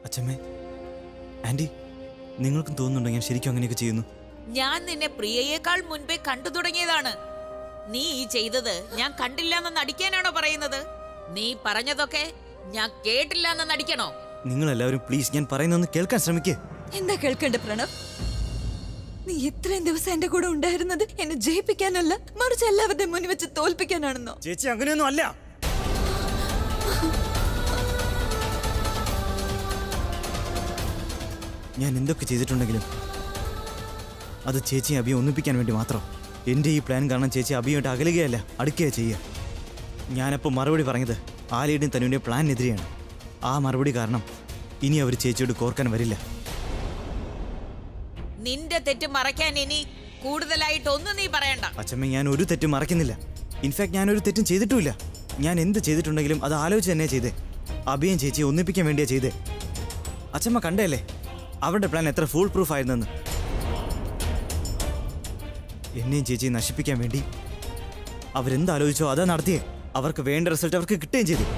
അച്ഛമ്മേ ആൻറ്റി നിങ്ങൾക്കും തോന്നുന്നുണ്ടോ ഞാൻ ശരിക്കും അങ്ങനെയൊക്കെ ചെയ്യുന്നു ഞാൻ നിന്നെ പ്രിയയേക്കാൾ മുൻപേ കണ്ടു തുടങ്ങിയതാണ് നീ ഈ ചെയ്തത് ഞാൻ കണ്ടില്ല എന്ന് നടിക്കാനാണോ പറയുന്നത് നീ പറഞ്ഞതൊക്കെ ഞാൻ കേട്ടില്ല എന്ന് നടിക്കണോ നിങ്ങളെല്ലാവരും പ്ലീസ് ഞാൻ പറയുന്നൊന്ന് കേൾക്കാൻ ശ്രമിക്കേ എന്താ കേൾക്കണ്ട പ്രണവ് നീ ഇത്രയും ദിവസം എന്റെ കൂടെ ഉണ്ടായിരുന്നത് എന്നെ ജയിപ്പിക്കാനല്ല മറിച്ച് എല്ലാവരുടെയും മുന്നിൽ വെച്ച് തോൽപ്പിക്കാനാണെന്നോ ചേച്ചി അങ്ങനെയൊന്നും അല്ല ഞാൻ എന്തൊക്കെ ചെയ്തിട്ടുണ്ടെങ്കിലും അത് ചേച്ചി അഭിയെ ഒന്നിപ്പിക്കാൻ വേണ്ടി മാത്രം എൻ്റെ ഈ പ്ലാൻ കാരണം ചേച്ചി അഭിയോട്ട് അകലുകയല്ല അടുക്കുകയാണ് ചെയ്യുക ഞാനപ്പോൾ മറുപടി പറഞ്ഞത് ആലയുടെയും തനുവിൻ്റെ പ്ലാനിനെതിരെയാണ് ആ മറുപടി കാരണം ഇനി അവർ ചേച്ചിയോട് കോർക്കാൻ വരില്ല നിന്റെ തെറ്റ് മറയ്ക്കാൻ ഇനി കൂടുതലായിട്ട് ഒന്നും നീ പറയണ്ട അച്ഛമ്മ ഞാൻ ഒരു തെറ്റും മറക്കുന്നില്ല ഇൻഫാക്ട് ഞാൻ ഒരു തെറ്റും ചെയ്തിട്ടുമില്ല ഞാൻ എന്ത് ചെയ്തിട്ടുണ്ടെങ്കിലും അത് ആലോചിച്ച് തന്നെ ചെയ്തേ അഭിയും ചേച്ചി ഒന്നിപ്പിക്കാൻ വേണ്ടിയാ ചെയ്തേ അച്ഛമ്മ കണ്ടല്ലേ അവരുടെ പ്ലാൻ എത്ര ഫുൾ പ്രൂഫ് ആയിരുന്നെന്ന് എന്നെയും ചേച്ചിയെ നശിപ്പിക്കാൻ വേണ്ടി അവരെന്താലോചിച്ചോ അതാ നടത്തിയേ അവർക്ക് വേണ്ട റിസൾട്ട് അവർക്ക് കിട്ടുകയും ചെയ്തു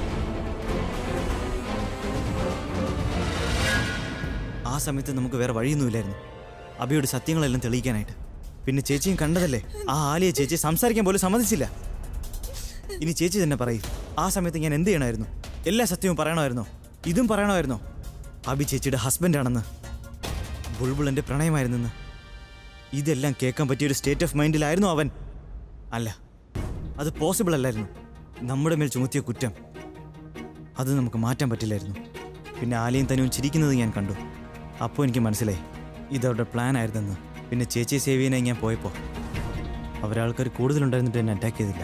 ആ സമയത്ത് നമുക്ക് വേറെ വഴിയൊന്നുമില്ലായിരുന്നു അബിയുടെ സത്യങ്ങളെല്ലാം തെളിയിക്കാനായിട്ട് പിന്നെ ചേച്ചിയും കണ്ടതല്ലേ ആ ആലിയെ ചേച്ചി സംസാരിക്കാൻ പോലും സമ്മതിച്ചില്ല ഇനി ചേച്ചി തന്നെ പറയും ആ സമയത്ത് ഞാൻ എന്ത് ചെയ്യണമായിരുന്നു എല്ലാ സത്യവും പറയണമായിരുന്നോ ഇതും പറയണമായിരുന്നോ അബി ചേച്ചിയുടെ ഹസ്ബൻഡാണെന്ന് ബുൾബുളിന്റെ പ്രണയമായിരുന്നെന്ന് ഇതെല്ലാം കേൾക്കാൻ പറ്റിയൊരു സ്റ്റേറ്റ് ഓഫ് മൈൻഡിലായിരുന്നു അവൻ അല്ല അത് പോസിബിൾ അല്ലായിരുന്നു നമ്മുടെ മേൽ ചുമത്തിയ കുറ്റം അത് നമുക്ക് മാറ്റാൻ പറ്റില്ലായിരുന്നു പിന്നെ ആലയും തനുവും ചിരിക്കുന്നത് ഞാൻ കണ്ടു അപ്പോൾ എനിക്ക് മനസ്സിലായി ഇതവരുടെ പ്ലാൻ ആയിരുന്നെന്ന് പിന്നെ ചേച്ചിയെ സേവ് ചെയ്യാനായി ഞാൻ പോയപ്പോൾ അവരാൾക്കാർ കൂടുതലുണ്ടായിരുന്നിട്ട് എന്നെ അറ്റാക്ക് ചെയ്തില്ല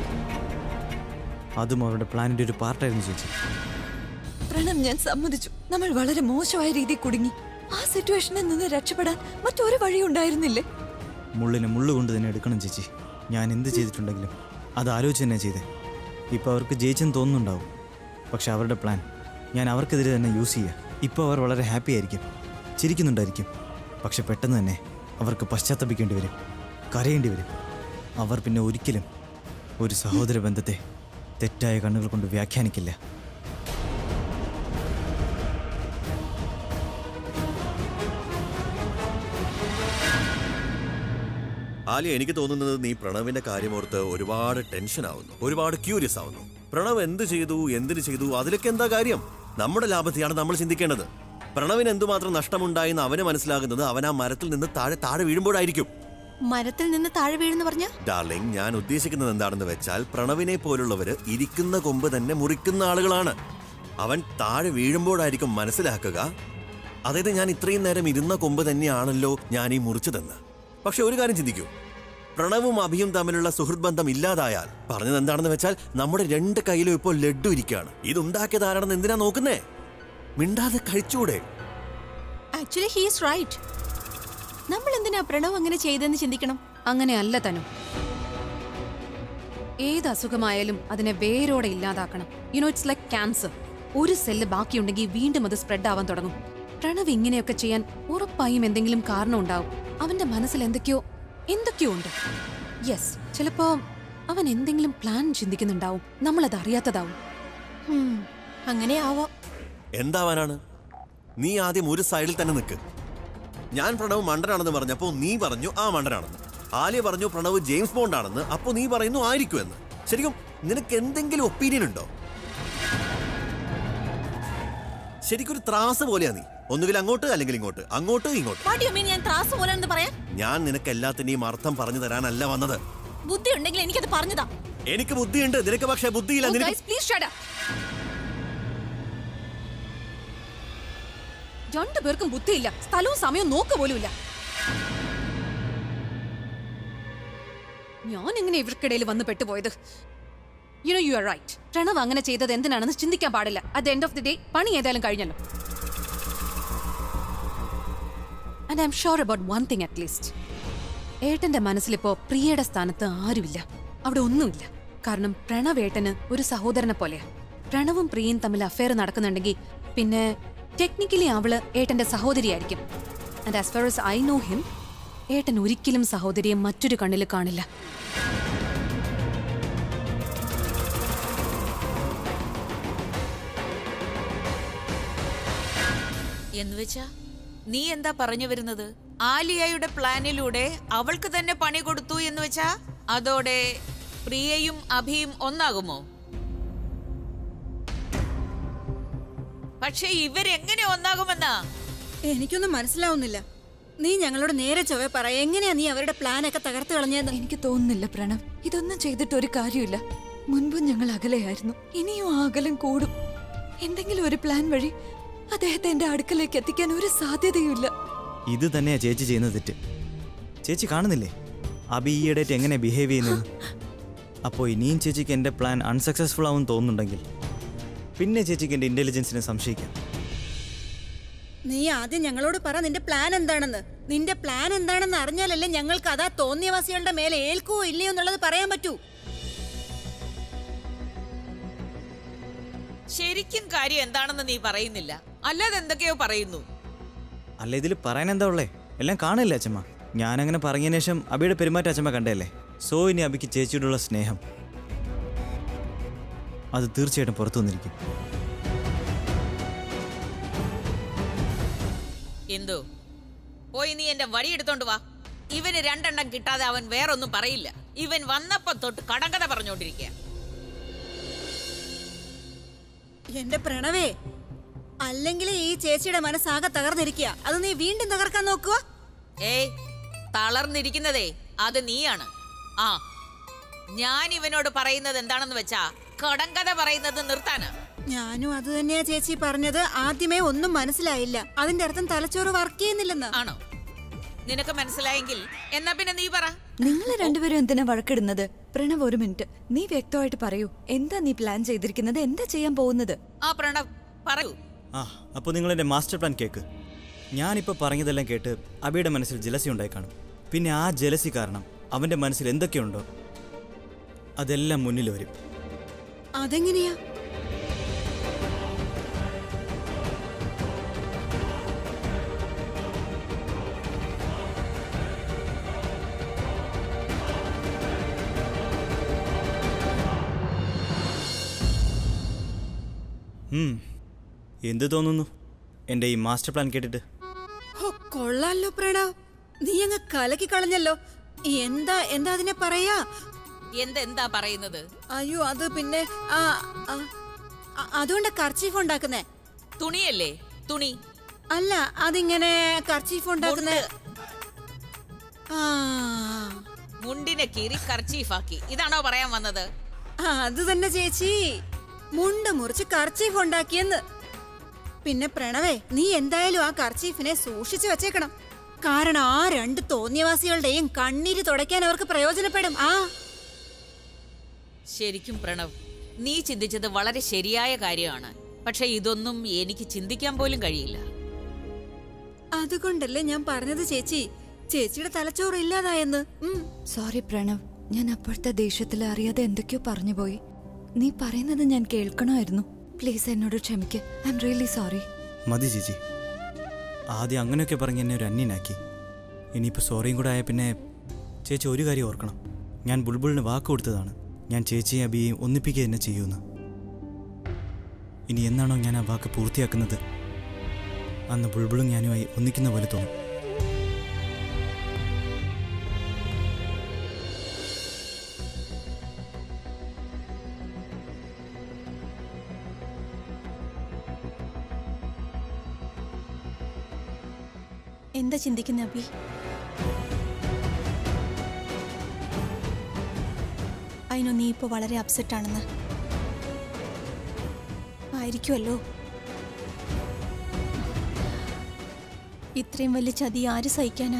അതും അവരുടെ പ്ലാനിൻ്റെ ഒരു പാർട്ടായിരുന്നു ചേച്ചി പ്രണവ് ഞാൻ സമ്മതിച്ചു നമ്മൾ വളരെ മോശമായ രീതിയിൽ കുടുങ്ങി ആ സിറ്റുവേഷനിൽ നിന്ന് രക്ഷപ്പെടാൻ മറ്റൊരു വഴി ഉണ്ടായിരുന്നില്ലേ മുള്ളിനെ മുള്ളുകൊണ്ട് തന്നെ എടുക്കണം ചേച്ചി ഞാൻ എന്ത് ചെയ്തിട്ടുണ്ടെങ്കിലും അത് ആലോചിച്ച് തന്നെ ചെയ്തേ ഇപ്പോൾ അവർക്ക് ജയിച്ചെന്ന് തോന്നുന്നുണ്ടാവും പക്ഷെ അവരുടെ പ്ലാൻ ഞാൻ അവർക്കെതിരെ തന്നെ യൂസ് ചെയ്യുക ഇപ്പോൾ അവർ വളരെ ഹാപ്പി ആയിരിക്കും ചിരിക്കുന്നുണ്ടായിരിക്കും പക്ഷെ പെട്ടെന്ന് തന്നെ അവർക്ക് പശ്ചാത്തപിക്കേണ്ടി വരും കരയേണ്ടി വരും അവർ പിന്നെ ഒരിക്കലും ഒരു സഹോദര ബന്ധത്തെ തെറ്റായ കണ്ണുകൾ കൊണ്ട് വ്യാഖ്യാനിക്കില്ല ആലിയ എനിക്ക് തോന്നുന്നത് നീ പ്രണവിന്റെ കാര്യമോർത്ത് ഒരുപാട് ടെൻഷൻ ആവുന്നു ഒരുപാട് ക്യൂരിയസ് ആവുന്നു പ്രണവ് എന്ത് ചെയ്തു എന്തിനു ചെയ്തു അതിലൊക്കെ എന്താ കാര്യം നമ്മുടെ ലാഭത്തെയാണ് നമ്മൾ ചിന്തിക്കേണ്ടത് പ്രണവിന് എന്തുമാത്രം നഷ്ടമുണ്ടായെന്ന് അവന് മനസ്സിലാകുന്നത് അവൻ ആ മരത്തിൽ നിന്ന് താഴെ താഴെ വീഴുമ്പോഴായിരിക്കും മരത്തിൽ നിന്ന് താഴെ വീഴുന്നു പറഞ്ഞ ഡാർലിംഗ് ഞാൻ ഉദ്ദേശിക്കുന്നത് എന്താണെന്ന് വെച്ചാൽ പ്രണവിനെ പോലുള്ളവര് ഇരിക്കുന്ന കൊമ്പ് തന്നെ മുറിക്കുന്ന ആളുകളാണ് അവൻ താഴെ വീഴുമ്പോഴായിരിക്കും മനസ്സിലാക്കുക അതായത് ഞാൻ ഇത്രയും നേരം ഇരുന്ന കൊമ്പ് തന്നെയാണല്ലോ ഞാൻ ഈ മുറിച്ചതെന്ന് പക്ഷെ ഒരു കാര്യം ചിന്തിക്കൂ പ്രണവും അഭിയും തമ്മിലുള്ള സുഹൃത്ത് ബന്ധം ഇല്ലാതായാൽ പറഞ്ഞത് എന്താണെന്ന് വെച്ചാൽ നമ്മുടെ രണ്ട് കയ്യിലും ഇപ്പോൾ ലഡ്ഡു ഇരിക്കുകയാണ് ഇതുണ്ടാക്കിയത് ആരാണെന്ന് എന്തിനാ നോക്കുന്നേ മിണ്ടാതെ കഴിച്ചൂടെ ആക്ച്വലി ഹീസ് റൈറ്റ് നമ്മൾ എന്തിനാ പ്രണവ് അങ്ങനെ ചെയ്തെന്ന് ചിന്തിക്കണം അങ്ങനെയല്ല തനു ഏത് അസുഖമായാലും അതിനെ വേരോടെ ഇല്ലാതാക്കണം യുനോ ഇറ്റ്സ് ലൈക്ക് ക്യാൻസർ ഒരു സെല്ല് ബാക്കിയുണ്ടെങ്കിൽ വീണ്ടും അത് സ്പ്രെഡ് ആവാൻ തുടങ്ങും പ്രണവ് ഇങ്ങനെയൊക്കെ ചെയ്യാൻ ഉറപ്പായും എന്തെങ്കിലും കാരണം ഉണ്ടാവും അവന്റെ മനസ്സിൽ എന്തൊക്കെയോ എന്തൊക്കെയോ ഉണ്ട് യെസ് ചിലപ്പോ അവൻ എന്തെങ്കിലും പ്ലാൻ ചിന്തിക്കുന്നുണ്ടാവും നമ്മളത് അറിയാത്തതാവും ഹും, അങ്ങനെ ആവാം എന്താവാനാണ് നീ ആദ്യം ഒരു സൈഡിൽ തന്നെ നിൽക്ക് ഞാൻ പ്രണവ് മണ്ടനാണെന്ന് പറഞ്ഞപ്പോ നീ പറഞ്ഞു ആ മണ്ടനാണെന്ന് ആലിയ പറഞ്ഞു പ്രണവ് ജെയിംസ് ബോണ്ട് ആണെന്ന് അപ്പോ നീ പറയുന്നു ആയിരിക്കുമെന്ന് ശരിക്കും നിനക്ക് എന്തെങ്കിലും ഒപ്പീനിയൻ ഉണ്ടോ ശരിക്കൊരു ത്രാസ് പോലെയാ നീ ഒന്നുകിൽ അങ്ങോട്ട് അല്ലെങ്കിൽ ഇങ്ങോട്ട് അങ്ങോട്ട് ഇങ്ങോട്ട് വാട്ട് യു മീൻ ഞാൻ ത്രാസ് പോലെയാണെന്ന് പറയാൻ ഞാൻ നിനക്ക് എല്ലാത്തിന്റെയും അർത്ഥം പറഞ്ഞു തരാനല്ല വന്നത് ബുദ്ധി ഉണ്ടെങ്കിൽ എനിക്കത് പറഞ്ഞതാ എനിക്ക് ബുദ്ധിയുണ്ട് നിനക്ക് പക്ഷേ ബുദ്ധിയില്ല നിനക്ക് പ്ലീസ് ഷട്ട് രണ്ടു പേർക്കും ബുദ്ധിയില്ല സ്ഥലവും സമയവും നോക്ക് പോലുമില്ല ഞാൻ എങ്ങനെ ഇവർക്കിടയിൽ വന്ന് പെട്ടുപോയത് you know you are right Pranav അങ്ങനെ ചെയ്തത് എന്തിനാണെന്ന് ചിന്തിക്കാൻ പാടില്ല at end of the day പണി ഏതായാലും കഴിഞ്ഞല്ലോ and I'm sure about one thing at least ഏട്ടന്റെ മനസ്സിലിപ്പോ പ്രിയയുടെ സ്ഥാനത്ത് ആരുമില്ല അവിടെ ഒന്നുമില്ല കാരണം പ്രണവ് ഏട്ടന് ഒരു സഹോദരനെ പോലെയാ പ്രണവും പ്രിയയും തമ്മിൽ അഫയർ നടക്കുന്നുണ്ടെങ്കിൽ പിന്നെ ടെക്നിക്കലി അവള് ഏട്ടന്റെ സഹോദരിയായിരിക്കും and as far as I know him ഏട്ടൻ ഒരിക്കലും സഹോദരിയെ മറ്റൊരു കണ്ണിൽ കാണില്ല എന്നുവെച്ചാ നീ എന്താ പറഞ്ഞു വരുന്നത് ആലിയയുടെ പ്ലാനിലൂടെ അവൾക്ക് തന്നെ പണി കൊടുത്തു എന്ന് വെച്ചാ അതോടെ പ്രിയയും അഭിയും ഒന്നാകുമോ പക്ഷെ ഇവരെങ്ങനെ ഒന്നാകുമെന്നാ എനിക്കൊന്നും മനസ്സിലാവുന്നില്ല നീ ഞങ്ങളോട് നേരെ ചൊവ്വെ പറ എങ്ങനെയാ നീ അവരുടെ പ്ലാനൊക്കെ തകർത്ത് കളഞ്ഞതെന്ന് എനിക്ക് തോന്നുന്നില്ല പ്രണവ് ഇതൊന്നും ചെയ്തിട്ട് ഒരു കാര്യമില്ല മുൻപും ഞങ്ങൾ അകലെയായിരുന്നു ഇനിയും ആ അകലം കൂടും എന്തെങ്കിലും ഒരു പ്ലാൻ വഴി അദ്ദേഹത്തെ എന്റെ അടുക്കലേക്ക് എത്തിക്കാൻ ഒരു സാധ്യതയുമില്ല ഇത് തന്നെയാ ചേച്ചി ചെയ്യുന്ന തെറ്റ് ചേച്ചി കാണുന്നില്ലേ അബി ഈയിടെയായിട്ട് എങ്ങനെ ബിഹേവ് ചെയ്യുന്നത് അപ്പോൾ ഇനിയും ചേച്ചിക്ക് എൻ്റെ പ്ലാൻ അൺസക്സസ്ഫുൾ ആവും തോന്നുന്നുണ്ടെങ്കിൽ പിന്നെ ചേച്ചിക്ക് എൻ്റെ ഇൻ്റലിജൻസിനെ സംശയിക്കാം നീ ആദ്യം ഞങ്ങളോട് പറ നിന്റെ പ്ലാൻ എന്താണെന്ന് നിന്റെ പ്ലാൻ എന്താണെന്ന് അറിഞ്ഞാലല്ലേ ഞങ്ങൾക്ക് അതാ തോന്നിയവാസികളുടെ മേലെ ഏൽക്കുവോ ഇല്ലയോ എന്നുള്ളത് പറയാൻ പറ്റൂ ശരിക്കും കാര്യം എന്താണെന്ന് നീ പറയുന്നില്ല അല്ലാതെ എന്തൊക്കെയോ പറയുന്നു അല്ല ഇതിൽ പറയാൻ എന്താ ഉള്ളേ എല്ലാം കാണില്ലേ അച്ഛമ്മ ഞാനങ്ങനെ പറഞ്ഞതിന് ശേഷം അബിയുടെ പെരുമാറ്റം അച്ഛമ്മ കണ്ടല്ലേ സോ ഇനി അബിക്ക് ചേച്ചിയോടുള്ള സ്നേഹം അത് തീർച്ചയായിട്ടും പുറത്തു വന്നിരിക്കും എന്തോ പോയി നീ എന്റെ വടി എടുത്തോണ്ട് വാ ഇവന് രണ്ടെണ്ണം കിട്ടാതെ അവൻ വേറൊന്നും പറയില്ല ഇവൻ വന്നപ്പോ തൊട്ട് കടങ്കഥ പറഞ്ഞോണ്ടിരിക്കുക എന്റെ പ്രണവേ അല്ലെങ്കിൽ ഈ ചേച്ചിയുടെ മനസ്സാകെ തകർന്നിരിക്കുക അത് നീ വീണ്ടും തകർക്കാൻ നോക്കുക ഏയ് തളർന്നിരിക്കുന്നതേ അത് നീയാണ് ആ ഞാൻ ഇവനോട് പറയുന്നത് എന്താണെന്ന് വെച്ചാ കടങ്കഥ പറയുന്നത് നിർത്താനാ ഞാനും അത് തന്നെയാ ചേച്ചി പറഞ്ഞത് ആദ്യമേ ഒന്നും മനസ്സിലായില്ല അതിന്റെ അർത്ഥം തലച്ചോറ് വർക്ക് ചെയ്യുന്നില്ലെന്ന് ആണോ നിനക്ക് മനസ്സിലായെങ്കിൽ എന്നാ പിന്നെ നീ പറ നിങ്ങൾ രണ്ടുപേരും എന്തിനാ വഴക്കിടുന്നത് പ്രണവ് ഒരു മിനിറ്റ് നീ വ്യക്തമായിട്ട് പറയൂ എന്താ നീ പ്ലാൻ ചെയ്തിരിക്കുന്നത് എന്താ ചെയ്യാൻ പോകുന്നത് ആ പ്രണവ് പറയൂ ആ അപ്പോൾ നിങ്ങൾ എൻ്റെ മാസ്റ്റർ പ്ലാൻ കേക്ക് ഞാനിപ്പോൾ പറഞ്ഞതെല്ലാം കേട്ട് അബിയുടെ മനസ്സിൽ ജലസി ഉണ്ടായി കാണും പിന്നെ ആ ജലസി കാരണം അവൻ്റെ മനസ്സിൽ എന്തൊക്കെയുണ്ടോ അതെല്ലാം മുന്നിൽ വരും അതെങ്ങനെയാ ഉം. എന്ത് തോന്നുന്നു എൻ്റെ ഈ മാസ്റ്റർ പ്ലാൻ കേട്ടിട്ട് ഹോ, കൊള്ളാലോ പ്രണവ് നീ അങ്ങ് കലക്കി കളഞ്ഞല്ലോ എന്താ എന്താ അതിനെ പറയാ എന്തെന്താ പറയുന്നത് അയ്യോ അത് പിന്നെ ആ ആ, അ- അതുകൊണ്ട് കർച്ചീഫ് ഉണ്ടാക്കുന്നേ തുണിയല്ലേ തുണി അല്ല അതിങ്ങനെ കർച്ചീഫ് ഉണ്ടാക്കുന്നേ ആ മുണ്ടിനെ കീറി കർച്ചീഫാക്കി ഇതാണോ പറയാൻ വന്നത് ആ, അത് തന്നെ ചേച്ചി മുണ്ട് മുറിച്ച് കർച്ചീഫ് ഉണ്ടാക്കിയെന്ന് പിന്നെ പ്രണവേ നീ എന്തായാലും ആ കർച്ചീഫിനെ സൂക്ഷിച്ചു വെച്ചേക്കണം കാരണം ആ രണ്ട് തോന്നിയവാസികളുടെയും കണ്ണീര് തുടയ്ക്കാൻ അവർക്ക് പ്രയോജനപ്പെടും ആ ശരിക്കും പ്രണവ് നീ ചിന്തിച്ചത് വളരെ ശരിയായ കാര്യമാണ് പക്ഷെ ഇതൊന്നും എനിക്ക് ചിന്തിക്കാൻ പോലും കഴിയില്ല അതുകൊണ്ടല്ലേ ഞാൻ പറഞ്ഞത് ചേച്ചി ചേച്ചിയുടെ തലച്ചോറ് ഇല്ലാതായെന്ന് ഉം. സോറി പ്രണവ് ഞാൻ അപ്പോഴത്തെ ദേഷ്യത്തിൽ അറിയാതെ എന്തൊക്കെയോ പറഞ്ഞു പോയി നീ പറയുന്നത് ഞാൻ കേൾക്കണമായിരുന്നു പ്ലീസ് എന്നോട് ക്ഷമിക്ക് ഐ എം റിയലി സോറി മതി ചേച്ചി ആദ്യം അങ്ങനെയൊക്കെ പറഞ്ഞ് എന്നെ ഒരു അന്യനാക്കി ഇനിയിപ്പോൾ സോറിയും കൂടെ ആയ പിന്നെ ചേച്ചി ഒരു കാര്യം ഓർക്കണം ഞാൻ ബുൾബുളിന് വാക്ക് കൊടുത്തതാണ് ഞാൻ ചേച്ചിയും അബിയെയും ഒന്നിപ്പിക്കുക തന്നെ ചെയ്യുമെന്ന് ഇനി എന്നാണോ ഞാൻ ആ വാക്ക് പൂർത്തിയാക്കുന്നത് അന്ന് ബുൾബുളും ഞാനുമായി ഒന്നിക്കുന്ന പോലെ തോന്നും എന്താ ചിന്തിക്കുന്ന അബി അതിനു നീ ഇപ്പോൾ വളരെ അപ്സെറ്റ് ആണെന്ന് ആയിരിക്കുമല്ലോ ഇത്രയും വലിയ ചതി ആര് സഹിക്കാനാ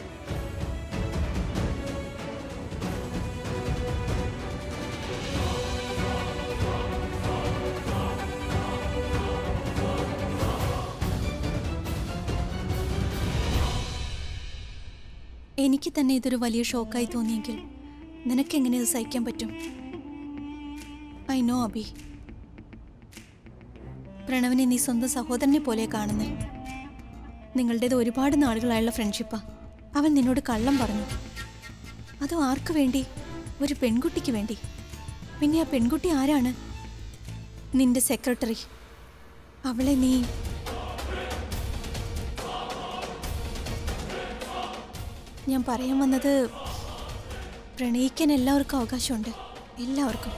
എനിക്ക് തന്നെ ഇതൊരു വലിയ ഷോക്കായി തോന്നിയെങ്കിൽ നിനക്കെങ്ങനെ ഇത് സഹിക്കാൻ പറ്റും ഐ നോ അബി പ്രണവിനെ നീ സ്വന്തം സഹോദരനെ പോലെ കാണുന്നേ നിങ്ങളുടേത് ഒരുപാട് നാളുകളായുള്ള ഫ്രണ്ട്ഷിപ്പാ അവൻ നിന്നോട് കള്ളം പറഞ്ഞു അതും ആർക്കു വേണ്ടി ഒരു പെൺകുട്ടിക്ക് വേണ്ടി പിന്നെ ആ പെൺകുട്ടി ആരാണ് നിന്റെ സെക്രട്ടറി അവളെ നീ ഞാൻ പറയാൻ വന്നത് പ്രണയിക്കാൻ എല്ലാവർക്കും അവകാശമുണ്ട് എല്ലാവർക്കും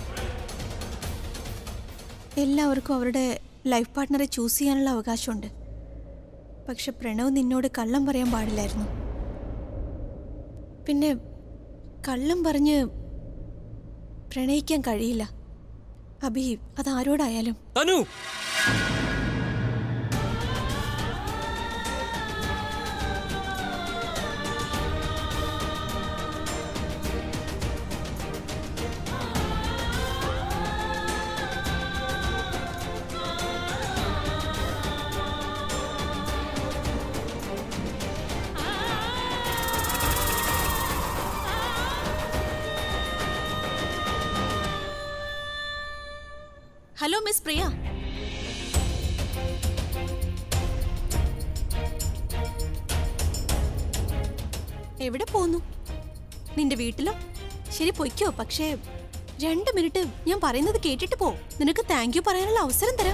എല്ലാവർക്കും അവരുടെ ലൈഫ് പാർട്ട്ണറെ ചൂസ് ചെയ്യാനുള്ള അവകാശമുണ്ട് പക്ഷെ പ്രണവ് നിന്നോട് കള്ളം പറയാൻ പാടില്ലായിരുന്നു പിന്നെ കള്ളം പറഞ്ഞ് പ്രണയിക്കാൻ കഴിയില്ല അഭി അതാരോടായാലും തനു ഹലോ മിസ് പ്രിയ എവിടെ പോന്നു നിന്റെ വീട്ടിലോ ശരി പൊയ്ക്കോ പക്ഷേ രണ്ട് മിനിറ്റ് ഞാൻ പറയുന്നത് കേട്ടിട്ട് പോ നിനക്ക് താങ്ക് യു പറയാനുള്ള അവസരം തരാം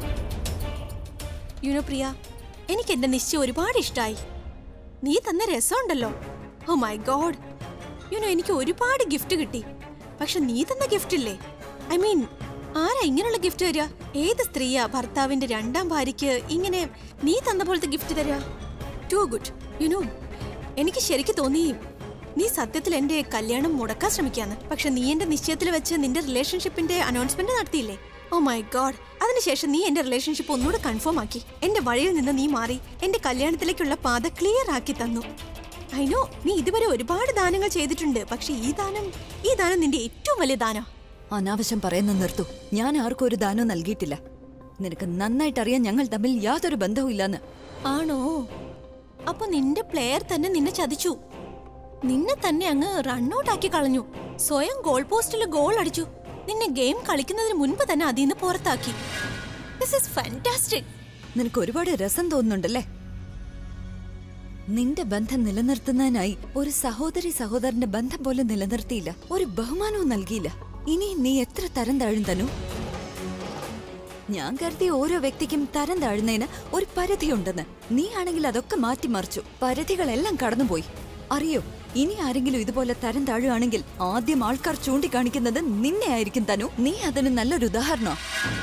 യുനോ പ്രിയ എനിക്ക് എന്റെ നിശ്ചയം ഒരുപാട് ഇഷ്ടമായി നീ തന്ന രസമുണ്ടല്ലോ ഓ മൈ ഗോഡ് യുനോ എനിക്ക് ഒരുപാട് ഗിഫ്റ്റ് കിട്ടി പക്ഷെ നീ തന്ന ഗിഫ്റ്റ് ഇല്ലേ ഐ മീൻ ആരാ ഇങ്ങനെയുള്ള ഗിഫ്റ്റ് തരിക ഏത് സ്ത്രീയാ ഭർത്താവിന്റെ രണ്ടാം ഭാര്യയ്ക്ക് ഇങ്ങനെ നീ തന്ന പോലത്തെ ഗിഫ്റ്റ് തരിക ടു ഗുഡ് യുനോ എനിക്ക് ശരിക്ക് തോന്നി നീ സത്യത്തിൽ എന്റെ കല്യാണം മുടക്കാൻ ശ്രമിക്കാന്ന് പക്ഷെ നീ എന്റെ നിശ്ചയത്തിൽ വെച്ച് നിന്റെ റിലേഷൻഷിപ്പിന്റെ അനൗൺസ്മെന്റ് നടത്തിയില്ലേ ഓ മൈ ഗോഡ് അതിനുശേഷം നീ എന്റെ റിലേഷൻഷിപ്പ് ഒന്നുകൂടെ കൺഫേം ആക്കി എന്റെ വഴിയിൽ നിന്ന് നീ മാറി എന്റെ കല്യാണത്തിലേക്കുള്ള പാത ക്ലിയർ ആക്കി തന്നു ഐ നോ നീ ഇതുവരെ ഒരുപാട് ദാനങ്ങൾ ചെയ്തിട്ടുണ്ട് പക്ഷെ ഈ ദാനം ഈ ദാനം നിന്റെ ഏറ്റവും വലിയ ദാനം അനാവശ്യം പറയുന്ന നിർത്തു ഞാൻ ആർക്കും ഒരു ദാനവും നൽകിയിട്ടില്ല നിനക്ക് നന്നായിട്ട് അറിയാൻ ഞങ്ങൾ തമ്മിൽ യാതൊരു ബന്ധവും ഇല്ലെന്ന് ആണോ അപ്പൊ നിന്റെ പ്ലെയർ തന്നെ നിന്നെ ചതിച്ചു നിന്നെ തന്നെ അങ്ങ് റണ്ണൗട്ട് ആക്കി കളഞ്ഞു സ്വയം ഗോൾ പോസ്റ്റിൽ ഗോൾ അടിച്ചു നിന്നെ ഗെയിം കളിക്കുന്നതിന് മുൻപ് തന്നെ അതിൽ നിന്ന് പുറത്താക്കി ദിസ് ഇസ് ഫാന്റാസ്റ്റിക് നിനക്ക് ഒരുപാട് രസം തോന്നുന്നുണ്ടല്ലേ നിന്റെ ബന്ധം നിലനിർത്തുന്നതിനായി ഒരു സഹോദരി സഹോദരന്റെ ബന്ധം പോലും നിലനിർത്തിയില്ല ഒരു ബഹുമാനവും നൽകിയില്ല ഇനി നീ എത്ര തരം താഴും തനു ഞാൻ കരുതിയ ഓരോ വ്യക്തിക്കും തരം താഴുന്നതിന് ഒരു പരിധിയുണ്ടെന്ന് നീ ആണെങ്കിൽ അതൊക്കെ മാറ്റിമറിച്ചു പരിധികളെല്ലാം കടന്നുപോയി അറിയോ ഇനി ആരെങ്കിലും ഇതുപോലെ തരം താഴുകയാണെങ്കിൽ ആദ്യം ആൾക്കാർ ചൂണ്ടിക്കാണിക്കുന്നത് നിന്നെ ആയിരിക്കും തനു നീ അതിന് നല്ലൊരു ഉദാഹരണോ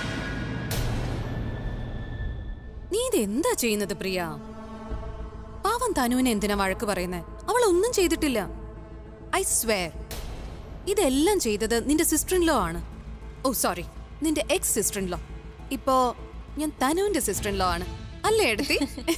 നീ ഇത് എന്താ ചെയ്യുന്നത് പ്രിയ പാവം തനുവിനെ എന്തിനാ വഴക്ക് പറയുന്നേ അവൾ ഒന്നും ചെയ്തിട്ടില്ല ഐ സ്വയർ ഇതെല്ലാം ചെയ്തത് നിന്റെ സിസ്റ്റർ ഇൻ ലോ ആണ് ഓ സോറി നിന്റെ എക്സ് സിസ്റ്റർ ഇൻ ലോ ഇപ്പോ ഞാൻ തനുവിന്റെ സിസ്റ്റർ ഇൻ ലോ ആണ് അല്ലേ എടുത്തി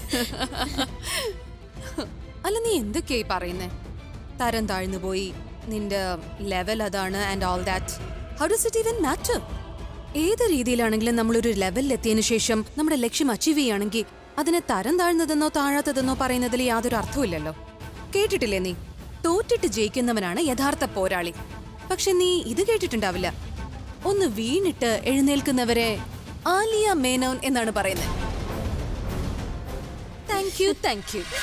അല്ല നീ എന്തൊക്കെയായി പറയുന്നേ തരം താഴ്ന്നു പോയി നിന്റെ ലെവൽ അതാണ് and all that how does it even matter ഏത് രീതിയിലാണെങ്കിലും നമ്മളൊരു ലെവലിൽ എത്തിയതിനു ശേഷം നമ്മുടെ ലക്ഷ്യം അച്ചീവ് ചെയ്യുകയാണെങ്കിൽ അതിനെ തരം താഴ്ന്നതെന്നോ താഴാത്തതെന്നോ പറയുന്നതിൽ യാതൊരു അർത്ഥമില്ലല്ലോ കേട്ടിട്ടില്ലേ നീ തോറ്റിട്ട് ജയിക്കുന്നവനാണ് യഥാർത്ഥ പോരാളി പക്ഷെ നീ ഇത് കേട്ടിട്ടുണ്ടാവില്ല ഒന്ന് വീണിട്ട് എഴുന്നേൽക്കുന്നവരെ ആലിയ മേനോൻ എന്നാണ് പറയുന്നത് താങ്ക് യു താങ്ക് യു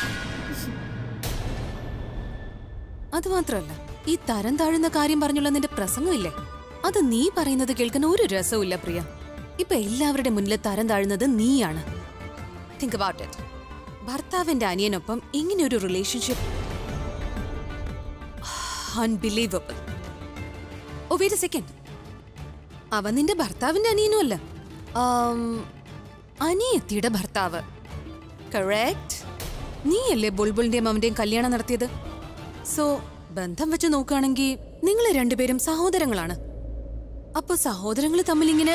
അത് മാത്രമല്ല ഈ തരം താഴുന്ന കാര്യം പറഞ്ഞുള്ള നിന്റെ പ്രസംഗമില്ലേ അത് നീ പറയുന്നത് കേൾക്കുന്ന ഒരു രസവുമില്ല പ്രിയ ഇപ്പൊ എല്ലാവരുടെ മുന്നിൽ തരം താഴുന്നത് നീയാണ് തിങ്ക് അബൌട്ട് ഇറ്റ് ഭർത്താവിന്റെ അനിയനൊപ്പം ഇങ്ങനെ ഒരു relationship unbelievable oh wait second അവൻ നിന്റെ ഭർത്താവിന്റെ അനിയനും അല്ല ആം, അനിയത്തിയുടെ ഭർത്താവ് കറക്റ്റ് നീയല്ലേ ബുൾബുളിന്റെയും അവന്റെയും കല്യാണം നടത്തിയത് സോ ബന്ധം വെച്ച് നോക്കുകയാണെങ്കിൽ നിങ്ങൾ രണ്ടുപേരും സഹോദരങ്ങളാണ് അപ്പൊ സഹോദരങ്ങൾ തമ്മിൽ ഇങ്ങനെ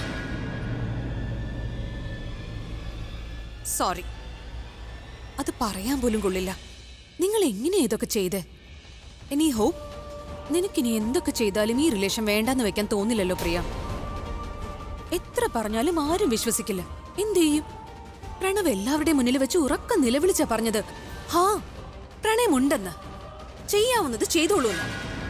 സോറി അത് പറയാൻ പോലും കൊള്ളില്ല നിങ്ങൾ എങ്ങനെയാ ഇതൊക്കെ ചെയ്തേ എനി ഹോപ്പ് നിനക്കിനി എന്തൊക്കെ ചെയ്താലും ഈ റിലേഷൻ വേണ്ടെന്ന് വെക്കാൻ തോന്നില്ലല്ലോ പ്രിയ എത്ര പറഞ്ഞാലും ആരും വിശ്വസിക്കില്ല എന്ത് ചെയ്യും പ്രണവ് എല്ലാവരുടെയും മുന്നിൽ വെച്ച് ഉറക്കം നിലവിളിച്ചാ പറഞ്ഞത് ഹാ പ്രണയമുണ്ടെന്ന് ചെയ്യാവുന്നത് ചെയ്തോളൂ എന്ന്.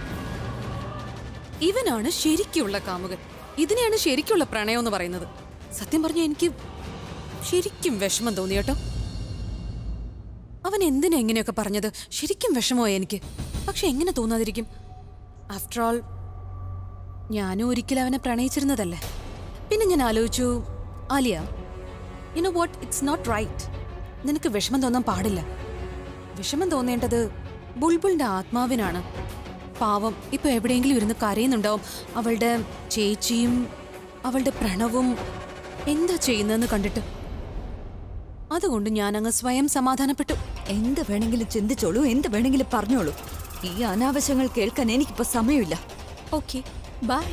ഇവനാണ് ശരിക്കുള്ള കാമുകൻ ഇതിനെയാണ് ശരിക്കുള്ള പ്രണയം എന്ന് പറയുന്നത് സത്യം പറഞ്ഞ എനിക്ക് ശരിക്കും വിഷമം തോന്നി കേട്ടോ അവൻ എന്തിനാ എങ്ങനെയൊക്കെ പറഞ്ഞത് ശരിക്കും വിഷമമായി എനിക്ക് പക്ഷെ എങ്ങനെ തോന്നാതിരിക്കും ആഫ്റ്റർ ഓൾ ഞാനും ഒരിക്കലും അവനെ പ്രണയിച്ചിരുന്നതല്ലേ പിന്നെ ഞാൻ ആലോചിച്ചു Aliya you know what it's not right നിനക്ക് വിഷമം തോന്നാൻ പാടില്ല വിഷമം തോന്നേണ്ടത് ബുൾബുളിന്റെ ആത്മാവിനാണ് പാവം ഇപ്പൊ എവിടെയെങ്കിലും ഇരുന്ന് കരയുന്നുണ്ടാവും അവളുടെ ചേച്ചിയും അവളുടെ പ്രണവും എന്താ ചെയ്യുന്നതെന്ന് കണ്ടിട്ട് അതുകൊണ്ട് ഞാൻ അങ്ങ് സ്വയം സമാധാനപ്പെട്ടു എന്ത് വേണമെങ്കിലും ചിന്തിച്ചോളൂ എന്ത് വേണമെങ്കിലും പറഞ്ഞോളൂ ഈ അനാവശ്യങ്ങൾ കേൾക്കാൻ എനിക്കിപ്പോ സമയമില്ല ഓക്കെ ബൈ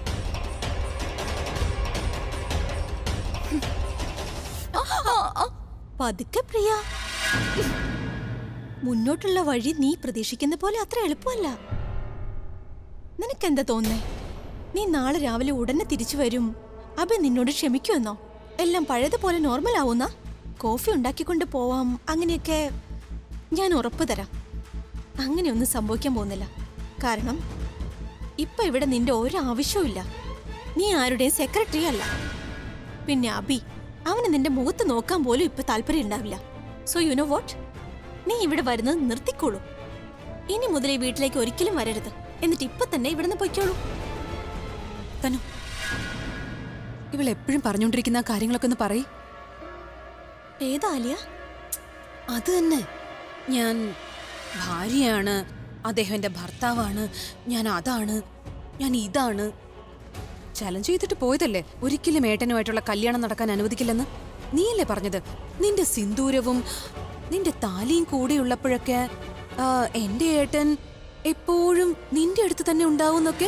പതുക്കെ പ്രിയ മുന്നോട്ടുള്ള വഴി നീ പ്രതീക്ഷിക്കുന്ന പോലെ അത്ര എളുപ്പമല്ല നിനക്കെന്താ തോന്നേ നീ നാളെ രാവിലെ ഉടനെ തിരിച്ചു വരും അബി നിന്നോട് ക്ഷമിക്കുമെന്നോ എല്ലാം പഴയതുപോലെ നോർമൽ ആവുന്ന കോഫി ഉണ്ടാക്കിക്കൊണ്ട് പോവാം അങ്ങനെയൊക്കെ ഞാൻ ഉറപ്പ് തരാം അങ്ങനെയൊന്നും സംഭവിക്കാൻ പോകുന്നില്ല കാരണം ഇപ്പൊ ഇവിടെ നിന്റെ ഒരു ആവശ്യവുമില്ല നീ ആരുടെയും സെക്രട്ടറി അല്ല പിന്നെ അബി അവന് നിന്റെ മുഖത്ത് നോക്കാൻ പോലും ഇപ്പൊ താല്പര്യം ഉണ്ടാവില്ല സോ യു നോ വാട്ട് നീ ഇവിടെ വരുന്നത് നിർത്തിക്കോളൂ ഇനി മുതൽ ഈ വീട്ടിലേക്ക് ഒരിക്കലും വരരുത് എന്നിട്ട് ഇപ്പൊ തന്നെ ഇവിടുന്ന് പൊയ്ക്കോളൂ തനു ഇവൾ എപ്പോഴും പറഞ്ഞുകൊണ്ടിരിക്കുന്ന ആ കാര്യങ്ങളൊക്കെ ഒന്ന് പറയ് ഏതാ ആലിയ അത് തന്നെ ഞാൻ ഭാര്യയാണ് അദ്ദേഹം എൻ്റെ ഭർത്താവാണ് ഞാൻ അതാണ് ഞാൻ ഇതാണ് ചലഞ്ച് ചെയ്തിട്ട് പോയതല്ലേ ഒരിക്കലും ഏട്ടനുമായിട്ടുള്ള കല്യാണം നടക്കാൻ അനുവദിക്കില്ലെന്ന് നീയല്ലേ പറഞ്ഞത് നിന്റെ സിന്ദൂരവും നിന്റെ താലിയും കൂടെ ഉള്ളപ്പോഴൊക്കെ ആ, എന്റെ ഏട്ടൻ എപ്പോഴും നിന്റെ അടുത്ത് തന്നെ ഉണ്ടാവുന്നൊക്കെ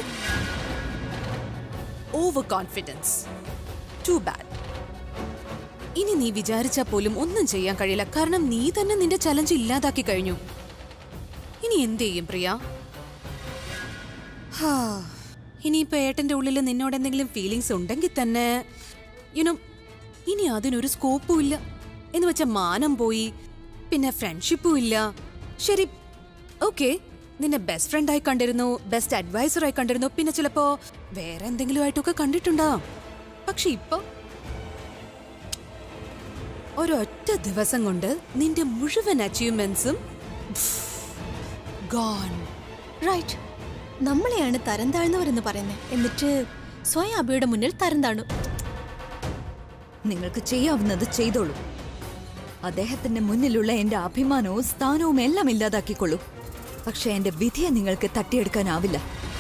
ഓവർ കോൺഫിഡൻസ് ടു ബാഡ് ഇനി നീ വിചാരിച്ചാൽ പോലും ഒന്നും ചെയ്യാൻ കഴിയില്ല കാരണം നീ തന്നെ നിന്റെ ചലഞ്ച് ഇല്ലാതാക്കി കഴിഞ്ഞു ഇനി എന്ത് ചെയ്യും പ്രിയ ഹാ, ഇനിയിപ്പോ ഏട്ടന്റെ ഉള്ളിൽ നിന്നോട് എന്തെങ്കിലും ഫീലിങ്സ് ഉണ്ടെങ്കിൽ തന്നെ യുനോ ഇനി അതിനൊരു സ്കോപ്പും ഇല്ല എന്ന് വെച്ച മാനം പോയി പിന്നെ ഫ്രണ്ട്ഷിപ്പും ഇല്ല ശരി ഓക്കെ നിന്നെ ബെസ്റ്റ് ഫ്രണ്ടായി കണ്ടിരുന്നു ബെസ്റ്റ് അഡ്വൈസറായി കണ്ടിരുന്നു പിന്നെ ചിലപ്പോ വേറെ എന്തെങ്കിലും ആയിട്ടൊക്കെ കണ്ടിട്ടുണ്ടാവാം പക്ഷെ ഇപ്പൊ ഒരൊറ്റ ദിവസം കൊണ്ട് നിന്റെ മുഴുവൻ അച്ചീവ്മെന്റ്സും ഗോൺ റൈറ്റ് നമ്മളെയാണ് തരം താഴ്ന്നവരെന്ന് പറയുന്നത് എന്നിട്ട് സ്വയം അബിയുടെ മുന്നിൽ തരം താണു നിങ്ങൾക്ക് ചെയ്യാവുന്നത് ചെയ്തോളൂ അദ്ദേഹത്തിന്റെ മുന്നിലുള്ള എന്റെ അഭിമാനവും സ്ഥാനവും എല്ലാം ഇല്ലാതാക്കിക്കൊള്ളൂ പക്ഷെ എന്റെ വിധിയെ നിങ്ങൾക്ക് തട്ടിയെടുക്കാനാവില്ല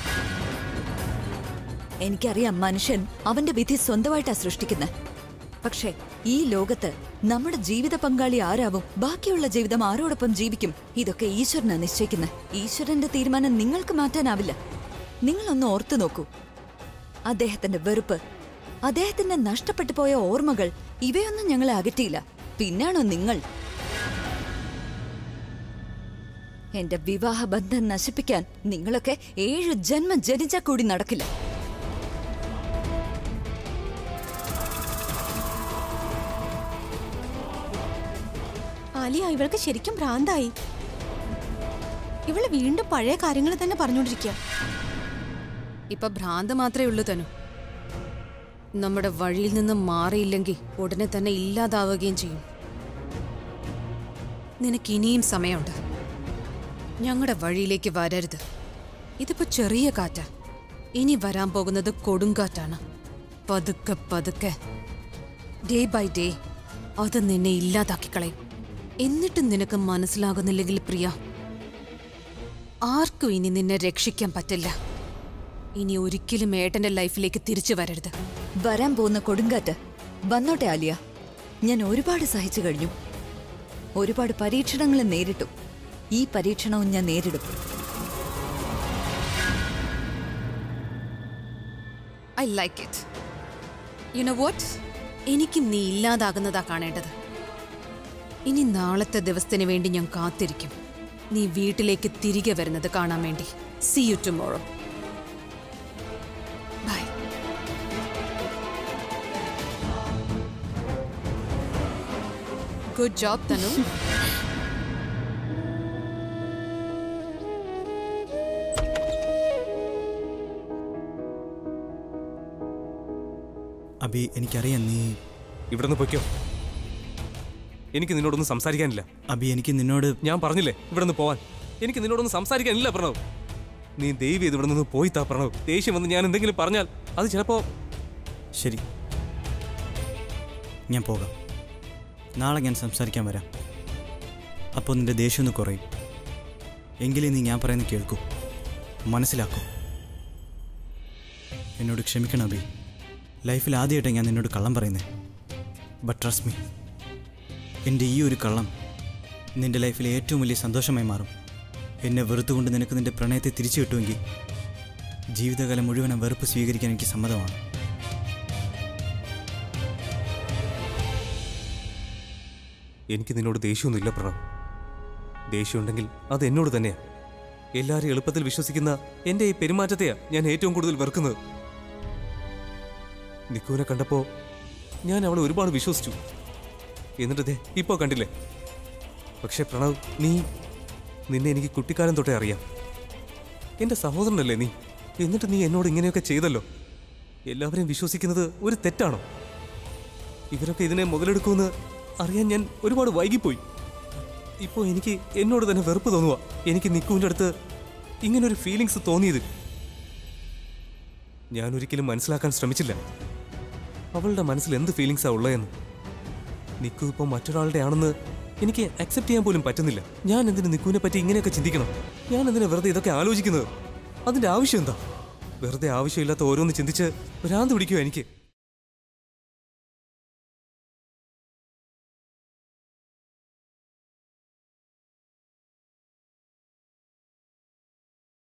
എനിക്കറിയാം മനുഷ്യൻ അവന്റെ വിധി സ്വന്തമായിട്ടാ സൃഷ്ടിക്കുന്നത് പക്ഷേ ഈ ലോകത്ത് നമ്മുടെ ജീവിത പങ്കാളി ആരാവും ബാക്കിയുള്ള ജീവിതം ആരോടൊപ്പം ജീവിക്കും ഇതൊക്കെ ഈശ്വരനാ നിശ്ചയിക്കുന്നത് ഈശ്വരന്റെ തീരുമാനം നിങ്ങൾക്ക് മാറ്റാനാവില്ല നിങ്ങളൊന്ന് ഓർത്തു നോക്കൂ അദ്ദേഹത്തിന്റെ വെറുപ്പ് അദ്ദേഹത്തിന്റെ നഷ്ടപ്പെട്ടു പോയ ഓർമ്മകൾ ഇവയൊന്നും ഞങ്ങളെ അകറ്റിയില്ല പിന്നാണോ നിങ്ങൾ എന്റെ വിവാഹ ബന്ധം നശിപ്പിക്കാൻ നിങ്ങളൊക്കെ ഏഴ് ജന്മം ജനിച്ചാ കൂടി നടക്കില്ല ആലിയ ഇവൾക്ക് ശരിക്കും ഭ്രാന്തായി ഇവള് വീണ്ടും പഴയ കാര്യങ്ങൾ തന്നെ പറഞ്ഞുകൊണ്ടിരിക്കുക ഇപ്പൊ ഭ്രാന്ത് മാത്രമേ ഉള്ളൂ തനു നമ്മുടെ വഴിയിൽ നിന്ന് മാറിയില്ലെങ്കിൽ ഉടനെ തന്നെ ഇല്ലാതാവുകയും ചെയ്യും നിനക്ക് ഇനിയും സമയമുണ്ട് ഞങ്ങളുടെ വഴിയിലേക്ക് വരരുത് ഇതിപ്പോ ചെറിയ കാറ്റാ ഇനി വരാൻ പോകുന്നത് കൊടുങ്കാറ്റാണ് പതുക്കെ പതുക്കെ ഡേ ബൈ ഡേ അത് നിന്നെ ഇല്ലാതാക്കിക്കളയും എന്നിട്ടും നിനക്ക് മനസ്സിലാകുന്നില്ലെങ്കിൽ പ്രിയ ആർക്കും ഇനി നിന്നെ രക്ഷിക്കാൻ പറ്റില്ല ഇനി ഒരിക്കലും ഏട്ടന്റെ ലൈഫിലേക്ക് തിരിച്ചു വരരുത് വരാൻ പോകുന്ന കൊടുങ്കാറ്റ് വന്നോട്ടെ ആലിയ ഞാൻ ഒരുപാട് സഹിച്ചു കഴിഞ്ഞു ഒരുപാട് പരീക്ഷണങ്ങൾ നേരിട്ടു ഈ പരീക്ഷണവും ഞാൻ നേരിടും I like it you know what എനിക്ക് നീ ഇല്ലാതാകുന്നതാ കാണേണ്ടത് ഇനി നാളത്തെ ദിവസത്തിന് വേണ്ടി ഞാൻ കാത്തിരിക്കും നീ വീട്ടിലേക്ക് തിരികെ വരുന്നത് കാണാൻ വേണ്ടി see you tomorrow bye good job Tanu Abi എനിക്കറിയാം നീ ഇവിടെ നിന്ന് പൊയ്ക്കോ എനിക്ക് നിന്നോടൊന്നും സംസാരിക്കാനില്ല അബി എനിക്ക് നിന്നോട് ഞാൻ പറഞ്ഞില്ലേ ഇവിടെ നിന്ന് പോവാൻ എനിക്ക് നിന്നോടൊന്നും സംസാരിക്കാനില്ല പ്രണവ് നീ ദയവ് ചെയ്ത് ഇവിടെ നിന്ന് പോയി താ പ്രണവ് ദേഷ്യം വന്ന് ഞാൻ എന്തെങ്കിലും പറഞ്ഞാൽ അത് ചിലപ്പോ ശരി ഞാൻ പോകാം നാളെ ഞാൻ സംസാരിക്കാൻ വരാം അപ്പോൾ നിന്റെ ദേഷ്യം ഒന്ന് കുറയും എങ്കിലേ നീ ഞാൻ പറയുന്നത് കേൾക്കൂ മനസ്സിലാക്കൂ എന്നോട് ക്ഷമിക്കണം അബി ലൈഫിൽ ആദ്യമായിട്ടാണ് ഞാൻ നിന്നോട് കള്ളം പറയുന്നത് ബട്ട് ട്രസ്റ്റ് മീ എൻ്റെ ഈ ഒരു കള്ളം നിന്റെ ലൈഫിലെ ഏറ്റവും വലിയ സന്തോഷമായി മാറും എന്നെ വെറുത്തുകൊണ്ട് നിനക്ക് നിന്റെ പ്രണയത്തെ തിരിച്ചു കിട്ടുമെങ്കിൽ ജീവിതകാലം മുഴുവൻ ആ വെറുപ്പ് സ്വീകരിക്കാൻ എനിക്ക് സമ്മതമാണ് എനിക്ക് നിന്നോട് ദേഷ്യമൊന്നുമില്ല പ്രണവ് ദേഷ്യമുണ്ടെങ്കിൽ അത് എന്നോട് തന്നെയാ എല്ലാവരും എളുപ്പത്തിൽ വിശ്വസിക്കുന്ന എന്റെ ഈ പെരുമാറ്റത്തെയാ ഞാൻ ഏറ്റവും കൂടുതൽ വെറുക്കുന്നത് നിക്കുവിനെ കണ്ടപ്പോ ഞാൻ അവളെ ഒരുപാട് വിശ്വസിച്ചു എന്നിട്ട് ദേ ഇപ്പോ കണ്ടില്ലേ പക്ഷെ പ്രണവ് നീ നിന്നെ എനിക്ക് കുട്ടിക്കാലം തൊട്ടേ അറിയാം എന്റെ സഹോദരനല്ലേ നീ എന്നിട്ട് നീ എന്നോട് ഇങ്ങനെയൊക്കെ ചെയ്തല്ലോ എല്ലാവരെയും വിശ്വസിക്കുന്നത് ഒരു തെറ്റാണോ ഇവരൊക്കെ ഇതിനെ മുതലെടുക്കുമെന്ന് അറിയാൻ ഞാൻ ഒരുപാട് വൈകിപ്പോയി ഇപ്പോൾ എനിക്ക് എന്നോട് തന്നെ വെറുപ്പ് തോന്നുക എനിക്ക് നിക്കുവിൻ്റെ അടുത്ത് ഇങ്ങനൊരു ഫീലിങ്സ് തോന്നിയത് ഞാൻ ഒരിക്കലും മനസ്സിലാക്കാൻ ശ്രമിച്ചില്ല അവളുടെ മനസ്സിൽ എന്ത് ഫീലിങ്സാ ഉള്ളതെന്ന് നിക്കു ഇപ്പോൾ മറ്റൊരാളുടെ ആണെന്ന് എനിക്ക് അക്സെപ്റ്റ് ചെയ്യാൻ പോലും പറ്റുന്നില്ല ഞാൻ എന്തിനു നിക്കുവിനെ പറ്റി ഇങ്ങനെയൊക്കെ ചിന്തിക്കണം ഞാൻ എന്തിനാ വെറുതെ ഇതൊക്കെ ആലോചിക്കുന്നത് അതിന്റെ ആവശ്യം എന്താ വെറുതെ ആവശ്യമില്ലാത്ത ഓരോന്ന് ചിന്തിച്ച് ഭ്രാന്ത് പിടിക്കുമോ എനിക്ക്